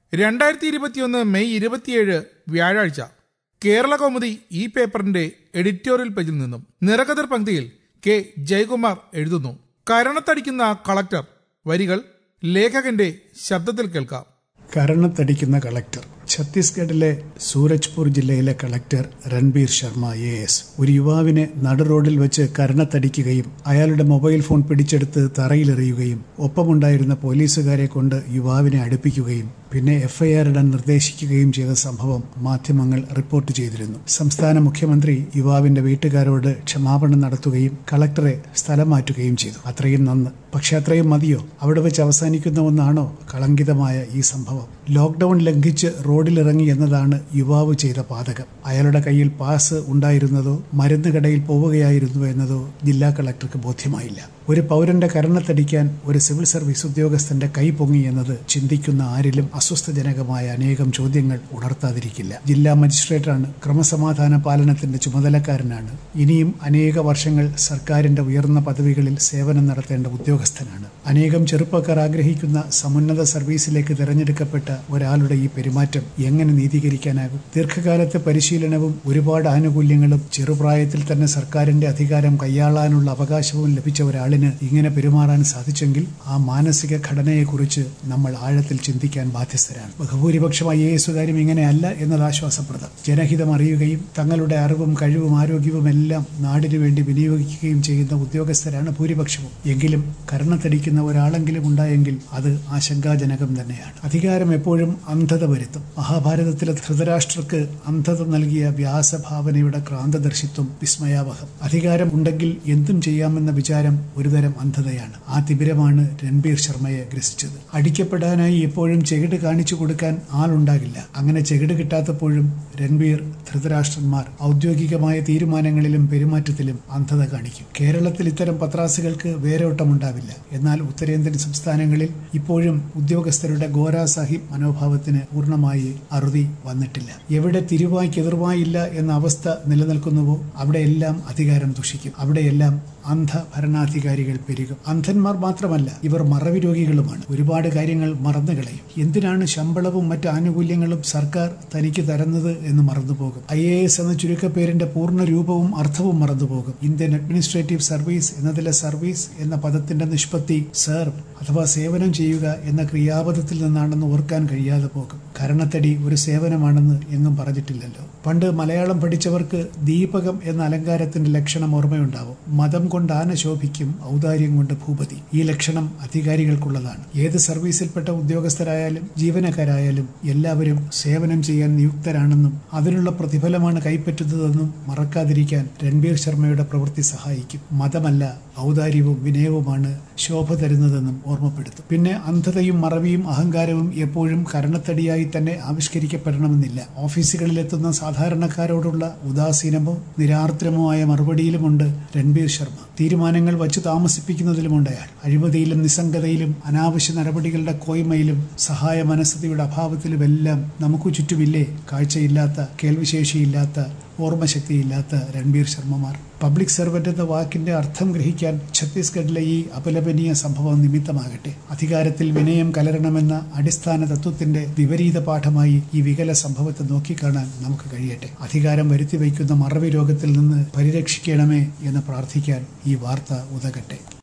രണ്ടായിരത്തി ഇരുപത്തിയൊന്ന് മെയ് ഇരുപത്തിയേഴ് വ്യാഴാഴ്ച കേരള കൗമുദി ഈ പേപ്പറിന്റെ എഡിറ്റോറിയൽ പേജിൽ നിന്നും നിറകതിർ പങ്ക്തിയിൽ കെ ജയകുമാർ എഴുതുന്നു കരണത്തടിക്കുന്ന കളക്ടർ വരികൾ ലേഖകന്റെ ശബ്ദത്തിൽ കേൾക്കാം കരണത്തടിക്കുന്ന കളക്ടർ ഛത്തീസ്ഗഡിലെ സൂരജ്പൂർ ജില്ലയിലെ collector Ranbir Sharma A S ഒരു യുവാവിനെ നടു റോഡിൽ വെച്ച് കരണത്തടിക്കുകയും അയാളുടെ മൊബൈൽ ഫോൺ പിടിച്ചെടുത്ത് തറയിലെറിയുകയും ഒപ്പമുണ്ടായിരുന്ന പോലീസുകാരെ കൊണ്ട് യുവാവിനെ അടുപ്പിക്കുകയും പിന്നെ എഫ്ഐആർ ഇടാൻ നിർദ്ദേശിക്കുകയും ചെയ്ത സംഭവം മാധ്യമങ്ങൾ റിപ്പോർട്ട് ചെയ്തിരുന്നു സംസ്ഥാന മുഖ്യമന്ത്രി യുവാവിന്റെ വീട്ടുകാരോട് ക്ഷമാപണം നടത്തുകയും കളക്ടറെ സ്ഥലം മാറ്റുകയും ചെയ്തു അത്രയും നന്ന് പക്ഷെ അത്രയും മതിയോ അവിടെ വെച്ച് അവസാനിക്കുന്ന ഒന്നാണോ കളങ്കിതമായ ഈ സംഭവം ലോക്ഡൌൺ ലംഘിച്ച് റോഡിലിറങ്ങി എന്നതാണ് യുവാവ് ചെയ്ത പാതകം അയാളുടെ കയ്യിൽ പാസ് ഉണ്ടായിരുന്നതോ മരുന്ന് കടയിൽ പോവുകയായിരുന്നു എന്നതോ ജില്ലാ കളക്ടർക്ക് ബോധ്യമായില്ല ഒരു പൗരന്റെ കരണത്തടിക്കാൻ ഒരു സിവിൽ സർവീസ് ഉദ്യോഗസ്ഥന്റെ കൈ പൊങ്ങി എന്നത് ചിന്തിക്കുന്ന ആരിലും അസ്വസ്ഥജനകമായ അനേകം ചോദ്യങ്ങൾ ഉണർത്താതിരിക്കില്ല ജില്ലാ മജിസ്ട്രേറ്റാണ് ക്രമസമാധാന പാലനത്തിന്റെ ചുമതലക്കാരനാണ് ഇനിയും അനേക വർഷങ്ങൾ സർക്കാരിന്റെ ഉയർന്ന പദവികളിൽ സേവനം നടത്തേണ്ട ഉദ്യോഗസ്ഥനാണ് അനേകം ചെറുപ്പക്കാർ ആഗ്രഹിക്കുന്ന സമുന്നത സർവീസിലേക്ക് തിരഞ്ഞെടുക്കപ്പെട്ട ഒരാളുടെ ഈ പെരുമാറ്റം എങ്ങനെ നീതീകരിക്കാനാകും ദീർഘകാലത്തെ പരിശീലനവും ഒരുപാട് ആനുകൂല്യങ്ങളും ചെറുപ്രായത്തിൽ തന്നെ സർക്കാരിന്റെ അധികാരം കൈയാളാനുള്ള അവകാശവും ലഭിച്ച ഒരാളിന് ഇങ്ങനെ പെരുമാറാൻ സാധിച്ചെങ്കിൽ ആ മാനസിക ഘടനയെക്കുറിച്ച് നമ്മൾ ആഴത്തിൽ ചിന്തിക്കാൻ ബാധ്യസ്ഥരാണ് ബഹുഭൂരിപക്ഷം ഐ എ എസുകാരും ഇങ്ങനെയല്ല എന്നത് ആശ്വാസപ്രദം ജനഹിതം അറിയുകയും തങ്ങളുടെ അറിവും കഴിവും ആരോഗ്യവും എല്ലാം നാടിനു വേണ്ടി വിനിയോഗിക്കുകയും ചെയ്യുന്ന ഉദ്യോഗസ്ഥരാണ് ഭൂരിപക്ഷവും എങ്കിലും കരണത്തടിക്കുന്ന ഒരാളെങ്കിലും ഉണ്ടായെങ്കിൽ അത് ആശങ്കാജനകം തന്നെയാണ് അധികാരം എപ്പോഴും അന്ധത വരുത്തും മഹാഭാരതത്തിലെ ധൃതരാഷ്ട്രക്ക് അന്ധത നൽകിയ വ്യാസഭാവനയുടെ ക്രാന്തദർശിത്വം വിസ്മയാവഹം അധികാരം ഉണ്ടെങ്കിൽ എന്തും ചെയ്യാമെന്ന വിചാരം ഒരുതരം അന്ധതയാണ് ആ തിമിരമാണ് രൺബീർ ശർമ്മയെ ഗ്രസിച്ചത് അടിക്കപ്പെടാനായി എപ്പോഴും ചെകിട് കാണിച്ചു കൊടുക്കാൻ ആളുണ്ടാകില്ല അങ്ങനെ ചെകിട് കിട്ടാത്തപ്പോഴും രൺബീർ ധൃതരാഷ്ട്രന്മാർ ഔദ്യോഗികമായ തീരുമാനങ്ങളിലും പെരുമാറ്റത്തിലും അന്ധത കാണിക്കും കേരളത്തിൽ ഇത്തരം പത്രാസുകൾക്ക് വേരോട്ടമുണ്ടാവില്ല എന്നാൽ ഉത്തരേന്ത്യൻ സംസ്ഥാനങ്ങളിൽ ഇപ്പോഴും ഉദ്യോഗസ്ഥരുടെ ഗോരാ സാഹിബ് മനോഭാവത്തിന് പൂർണ്ണമായി അറുതി വന്നിട്ടില്ല എവിടെ തിരുവായ്ക്ക് എതിർവായില്ല എന്ന അവസ്ഥ നിലനിൽക്കുന്നുവോ അവിടെയെല്ലാം അധികാരം ദുഷിക്കും അവിടെയെല്ലാം അന്ധ ഭരണാധികാരികൾ പെരുകും അന്ധന്മാർ മാത്രമല്ല ഇവർ മറവി രോഗികളുമാണ് ഒരുപാട് കാര്യങ്ങൾ മറന്നുകളയും എന്തിനാണ് ശമ്പളവും മറ്റ് ആനുകൂല്യങ്ങളും സർക്കാർ തനിക്ക് തരുന്നത് എന്ന് മറന്നുപോകും ഐ എ എസ് എന്ന ചുരുക്കപ്പേരിന്റെ പൂർണ്ണ രൂപവും അർത്ഥവും മറന്നുപോകും ഇന്ത്യൻ അഡ്മിനിസ്ട്രേറ്റീവ് സർവീസ് എന്നതിലെ സർവീസ് എന്ന പദത്തിന്റെ നിഷ്പത്തി സെർവ് അഥവാ സേവനം ചെയ്യുക എന്ന ക്രിയാപദത്തിൽ നിന്നാണെന്ന് ഓർക്കാൻ കഴിയാതെ പോകും കരണത്തടി ഒരു സേവനമാണെന്ന് എങ്ങും പറഞ്ഞിട്ടില്ലല്ലോ പണ്ട് മലയാളം പഠിച്ചവർക്ക് ദീപകം എന്ന അലങ്കാരത്തിന്റെ ലക്ഷണം ഓർമ്മയുണ്ടാവും മതം കൊണ്ട് ആന ശോഭിക്കും ഔദാര്യം കൊണ്ട് ഭൂപതി ഈ ലക്ഷണം അധികാരികൾക്കുള്ളതാണ് ഏത് സർവീസിൽപ്പെട്ട ഉദ്യോഗസ്ഥരായാലും ജീവനക്കാരായാലും എല്ലാവരും സേവനം ചെയ്യാൻ നിയുക്തരാണെന്നും അതിനുള്ള പ്രതിഫലമാണ് കൈപ്പറ്റുന്നതെന്നും മറക്കാതിരിക്കാൻ രൺബീർ ശർമ്മയുടെ പ്രവൃത്തി സഹായിക്കും മതമല്ല ഔദാര്യവും വിനയവുമാണ് ശോഭ തരുന്നതെന്നും ഓർമ്മപ്പെടുത്തും പിന്നെ അന്ധതയും മറവിയും അഹങ്കാരവും എപ്പോഴും കരണത്തടിയായി തന്നെ ആവിഷ്കരിക്കപ്പെടണമെന്നില്ല ഓഫീസുകളിലെത്തുന്ന സാധാരണക്കാരോടുള്ള ഉദാസീനമോ നിരാർദ്രമോ ആയ മറുപടിയിലുമുണ്ട് രൺബീർ ശർമ്മ തീരുമാനങ്ങൾ വച്ചു താമസിപ്പിക്കുന്നതിലുമുണ്ട് അയാൾ അഴിമതിയിലും നിസ്സംഗതയിലും അനാവശ്യ നടപടികളുടെ കോയ്മയിലും സഹായ മനസ്സതയുടെ അഭാവത്തിലുമെല്ലാം നമുക്ക് ചുറ്റുമില്ലേ കാഴ്ചയില്ലാത്ത കേൾവിശേഷിയില്ലാത്ത ഓർമ്മശക്തിയില്ലാത്ത രൺബീർ ശർമ്മമാർ പബ്ലിക് സർവന്റ് എന്ന വാക്കിന്റെ അർത്ഥം ഗ്രഹിക്കാൻ ഛത്തീസ്ഗഡിലെ ഈ അപലപനീയ സംഭവം നിമിത്തമാകട്ടെ അധികാരത്തിൽ വിനയം കലരണമെന്ന അടിസ്ഥാന തത്വത്തിന്റെ വിപരീത പാഠമായി ഈ വികല സംഭവത്തെ നോക്കിക്കാണാൻ നമുക്ക് കഴിയട്ടെ അധികാരം വരുത്തിവെക്കുന്ന മറവി രോഗത്തിൽ നിന്ന് പരിരക്ഷിക്കണമേ എന്ന് പ്രാർത്ഥിക്കാൻ ഈ വാർത്ത ഉതകട്ടെ